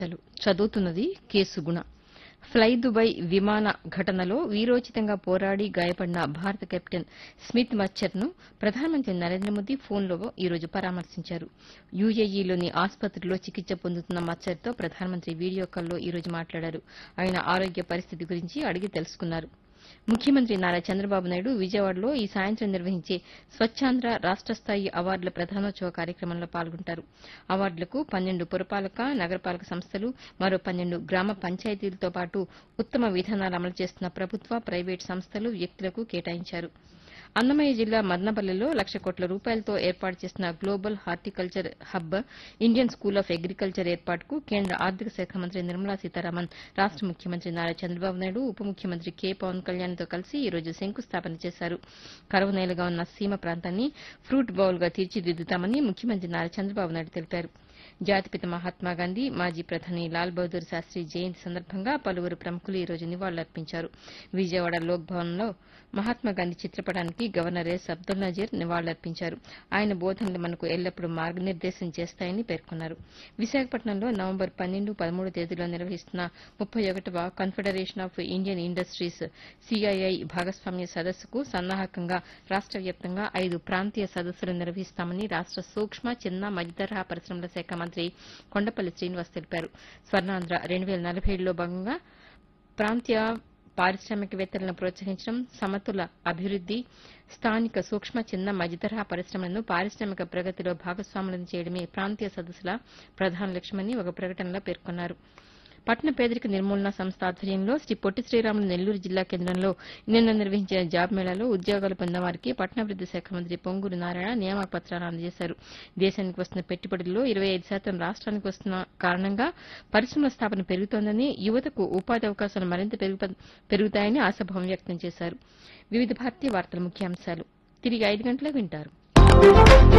వార్తలు చదువుతున్నది కేసుగుణ fly Dubai విమాన ఘటనలో వీరోచితంగా పోరాడి గాయపడిన భారత కెప్టెన్ స్మిత్ మచ్చర్ను ప్రధానమంత్రి నరేంద్ర మోదీ ఫోన్లో ఈరోజు పరామర్శించారు యూఏఈలోని ఆసుపత్రిలో చికిత్స పొందుతున్న మచ్చర్తో ప్రధానమంత్రి వీడియో కాల్లో ఈరోజు మాట్లాడారు ఆయన ఆరోగ్య పరిస్థితి గురించి అడిగి తెలుసుకున్నారు ముఖ్యమంత్రి నారా చంద్రబాబు నాయుడు విజయవాడలో ఈ సాయంత్రం నిర్వహించే స్వచ్ఛాంధ్ర రాష్ట స్థాయి అవార్డుల ప్రధానోత్సవ కార్యక్రమంలో పాల్గొంటారు అవార్డులకు పన్నెండు పురపాలక నగరపాలక సంస్థలు మరో పన్నెండు గ్రామ పంచాయతీలతో పాటు ఉత్తమ విధానాలు అమలు చేస్తున్న ప్రభుత్వ ప్రైవేటు సంస్థలు వ్యక్తులకు కేటాయించారు అన్నమయ్య జిల్లా మదనపల్లెలో లక్ష కోట్ల రూపాయలతో ఏర్పాటు చేసిన global horticulture hub Indian school of agriculture ఏర్పాటుకు కేంద్ర ఆర్థిక శాఖ మంత్రి నిర్మలా సీతారామన్ రాష్ట ముఖ్యమంత్రి నారా చంద్రబాబు నాయుడు ఉప ముఖ్యమంత్రి కె పవన్ కళ్యాణ్తో కలిసి ఈ రోజు శంకుస్థాపన చేశారు కరువు నేలగా ఉన్న సీమ ప్రాంతాన్ని ఫ్రూట్ బౌల్గా తీర్చిదిద్దుతామని ముఖ్యమంత్రి నారా చంద్రబాబు నాయుడు తెలిపారు జాతిపిత మహాత్మాగాంధీ మాజీ ప్రధాని లాల్ బహదూర్ శాస్త్రి జయంతి సందర్భంగా పలువురు ప్రముఖులు ఈ రోజు నివాళులర్పించారు విజయవాడ లోక్ భవన్లో మహాత్మాగాంధీ చిత్రపటానికి గవర్నర్ ఎస్ అబ్దుల్ నజీర్ నివాళులర్పించారు ఆయన బోధనలు మనకు ఎల్లప్పుడూ మార్గనిర్దేశం చేస్తాయని పేర్కొన్నారు విశాఖపట్నంలో నవంబర్ పన్నెండు పదమూడు తేదీలో నిర్వహిస్తున్న ముప్పై ఒకటవ confederation of Indian industries CII భాగస్వామ్య సదస్సుకు సన్నాహకంగా రాష్ట వ్యాప్తంగా ఐదు ప్రాంతీయ సదస్సులు నిర్వహిస్తామని రాష్ట సూక్ష్మ చిన్న మధ్యతరహా పరిశ్రమల శాఖ మంత్రి కొండపల్లి శ్రీనివాస్ తెలిపారు స్వర్ణాంధ్ర రెండు వేల నలభై ఏడులో భాగంగా ప్రాంతీయ పారిశ్రామికవేత్తలను ప్రోత్సహించడం సమతుల అభివృద్ది స్థానిక సూక్ష్మ చిన్న మధ్యతరహా పరిశ్రమలను పారిశ్రామిక ప్రగతిలో భాగస్వాములను చేయడమే ప్రాంతీయ సదస్సుల ప్రధాన లక్ష్యమని ఒక ప్రకటనలో పేర్కొన్నారు పట్టణ పేదరిక నిర్మూలన సంస్థ ఆధ్వర్యంలో శ్రీ పొట్టి శ్రీరాములు నెల్లూరు జిల్లా కేంద్రంలో నిన్న నిర్వహించిన జాబ్ మేళాలో ఉద్యోగాలు పొందిన వారికి పట్టణాభివృద్ది శాఖ మంత్రి పొంగూరు నారాయణ నియామక పత్రాలు అందజేశారు దేశానికి వస్తున్న పెట్టుబడుల్లో ఇరవై ఐదు శాతం రాష్ట్రానికి వస్తున్న కారణంగా పరిశ్రమల స్థాపన పెరుగుతోందని యువతకు ఉపాధి అవకాశాలు మరింత పెరుగు- పెరుగుతాయని ఆశాభావం వ్యక్తం చేశారు వివిధ భారతీయ వార్తల ముఖ్యాంశాలు తిరిగి ఐదు గంటలకు వింటారు